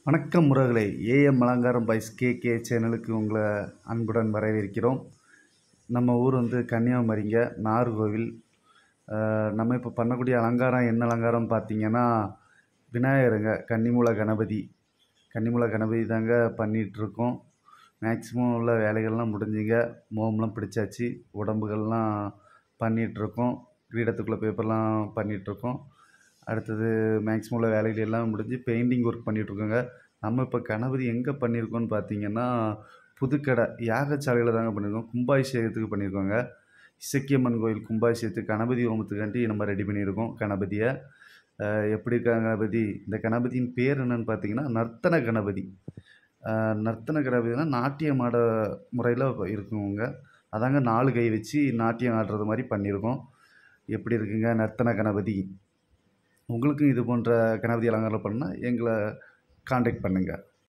வணக்கம் முறகளே AM Alangaram boys K K சேனலுக்கு உங்களை அன்புடன் வரவேற்கிறோம் நம்ம ஊர் வந்து கன்னியாகுமரிங்க நாகர்கோவில் அஹ், நம்ம இப்போ பண்ணக்கூடிய அலங்காரம் என்ன அலங்காரம் பார்த்தீங்கன்னா விநாயகருங்க கன்னிமூல கணபதி கன்னிமூல கணபதி தாங்க பண்ணிகிட்ருக்கோம் மேக்ஸிமம் உள்ள வேலைகள்லாம் முடிஞ்சுங்க மோம்லாம் பிடிச்சாச்சு உடம்புகள்லாம் பண்ணிகிட்ருக்கோம் கிரீடத்துக்குள்ளே பேப்பர்லாம் பண்ணிகிட்ருக்கோம் அடுத்தது மேக்ஸிமம் உள்ள வேலைகள் எல்லாம் முடிஞ்சு பெயிண்டிங் ஒர்க் பண்ணிகிட்ருக்கோங்க நம்ம இப்போ கணபதி எங்கே பண்ணியிருக்கோம்னு பார்த்தீங்கன்னா புதுக்கடை யாகசாலையில் தாங்க பண்ணியிருக்கோம் கும்பாபிஷேகத்துக்கு பண்ணியிருக்கோங்க இசக்கியம்மன் கோயில் கும்பாபிஷேகத்துக்கு கணபதி ஹோமத்துக்காண்டி நம்ம ரெடி பண்ணியிருக்கோம் கணபதியை அஹ் எப்படி இருக்காங்க கணபதி இந்த கணபதியின் பேர் என்னன்னு பார்த்தீங்கன்னா நர்த்தன கணபதி அஹ் நர்த்தன கணபதினா நாட்டியம் ஆட முறையில் இருக்குங்க அதாங்க நாலு கை வச்சு நாட்டியம் ஆடுறது மாதிரி பண்ணியிருக்கோம் எப்படி இருக்குங்க நர்த்தன கணபதி உங்களுக்கும் இது போன்ற கணபதி அலங்காரம் பண்ணால் எங்களை காண்டாக்ட் பண்ணுங்கள்